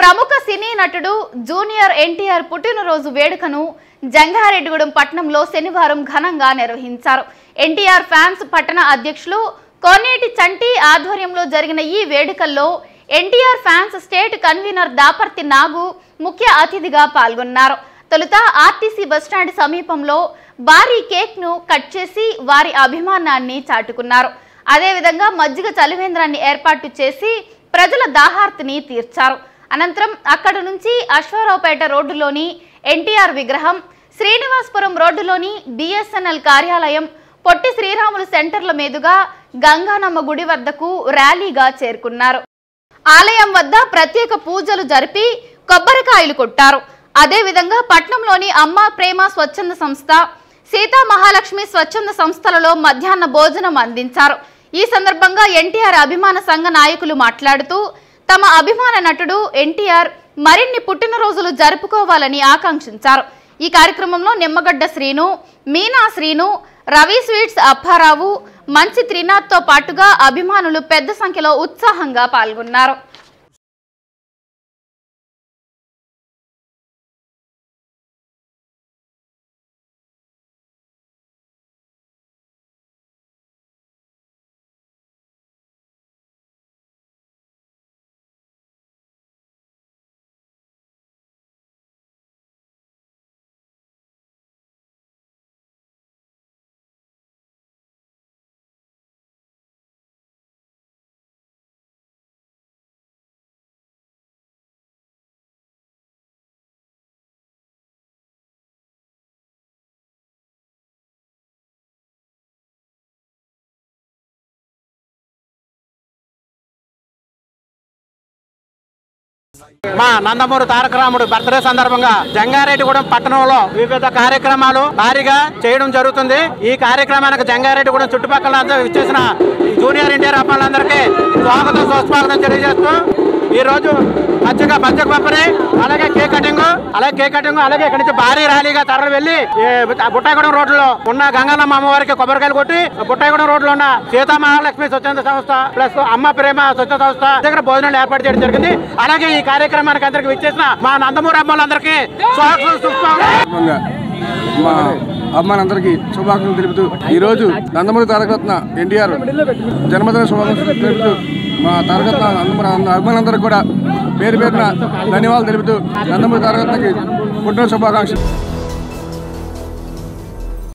ప్రముఖ సినీ నటుడు జూనియర్ ఎన్టీఆర్ పుట్టినరోజు వేడుకను జంగారెడ్డిగూడెం పట్టణంలో శనివారం ఘనంగా నిర్వహించారు ఎన్టీఆర్ ఫ్యాన్స్ పట్టణ అధ్యక్షులు కోనేటి చంటి ఆధ్వర్యంలో జరిగిన ఈ వేడుకల్లో NTR fans state convener Daparthi Nagu ముఖ్య అతిథిగా పాల్గొన్నారు తొలుత ఆర్టీసీ బస్టాండ్ సమీపంలో భారీ కేక్ ను కట్ చేసి వారి అభిమానాన్ని చాటుకున్నారు అదేవిధంగా మజ్జిగ చలివేంద్రాన్ని ఏర్పాటు చేసి ప్రజల దాహార్తిని తీర్చారు అనంతరం అక్కడి నుంచి అశ్వారావుపేట రోడ్డులోని ఎన్టీఆర్ విగ్రహం శ్రీనివాసపురం రోడ్డులోని బిఎస్ఎన్ఎల్ కార్యాలయం పొట్టి శ్రీరాములు సెంటర్ల మీదుగా గంగానమ్మ గుడి వద్దకు ర్యాలీగా చేరుకున్నారు ఆలయం వద్ద ప్రత్యేక పూజలు జరిపి కొబ్బరికాయలు కొట్టారు అదేవిధంగా పట్నంలోని అమ్మ ప్రేమ స్వచ్ఛంద సంస్థ సీతా మహాలక్ష్మి స్వచ్ఛంద సంస్థలలో మధ్యాహ్న భోజనం అందించారు ఈ సందర్భంగా ఎన్టీఆర్ అభిమాన సంఘ నాయకులు మాట్లాడుతూ తమ అభిమాన నటుడు ఎన్టీఆర్ మరిన్ని పుట్టినరోజులు జరుపుకోవాలని ఆకాంక్షించారు ఈ కార్యక్రమంలో నిమ్మగడ్డ శ్రీను మీనా శ్రీను రవి స్వీట్స్ అప్పారావు మంచి త్రినాథ్తో పాటుగా అభిమానులు పెద్ద సంఖ్యలో ఉత్సాహంగా పాల్గొన్నారు మా నందమూరి తారక రాముడు బర్త్డే సందర్భంగా జంగారెడ్డిగూడెం పట్టణంలో వివిధ కార్యక్రమాలు భారీగా చేయడం జరుగుతుంది ఈ కార్యక్రమానికి జంగారెడ్డిగూడెం చుట్టుపక్కల అంతా ఇచ్చేసిన ఈ జూనియర్ ఎన్టీఆర్ అబ్బాయిలందరికీ స్వాగతం సుస్వాగతం తెలియజేస్తూ ఈ రోజు మధ్యగా మధ్య పంపిణీ అలాగే కేక్ కటింగ్ అలాగే కేక్ కటింగ్ అలాగే ఇక్కడి నుంచి భారీ ర్యాలీగా తరలి వెళ్లి ఈ బుట్టాయిగూడెం రోడ్లో ఉన్న గంగన్నమ్మ అమ్మవారికి కొబ్బరికాయలు కొట్టి బుట్టాయిగూడెం రోడ్లో ఉన్న సీతా మహాలక్ష్మి స్వచ్ఛంద సంస్థ ప్లస్ అమ్మ ప్రేమ స్వచ్ఛంద సంస్థ దగ్గర భోజనాలు ఏర్పాటు చేయడం జరిగింది అలాగే ఈ కార్యక్రమానికి అందరికి విచ్చేసిన మా నందమూరి అమ్మలందరికీ స్వాగతం సుస్వాగతం సందర్భంగా మా అమ్మానందరికీ శుభాకాంక్షలు తెలుపుతూ ఈరోజు నందమూరి తారకరత్న ఎన్టీఆర్ జన్మదిన శుభాకాంక్షలు తెలుపుతూ మా తారకరత్న నందమూరి అభిమానులందరికీ కూడా పేరు పేరున ధన్యవాదాలు తెలుపుతూ నందమూరి తారకరత్నకి పుట్టిన శుభాకాంక్షలు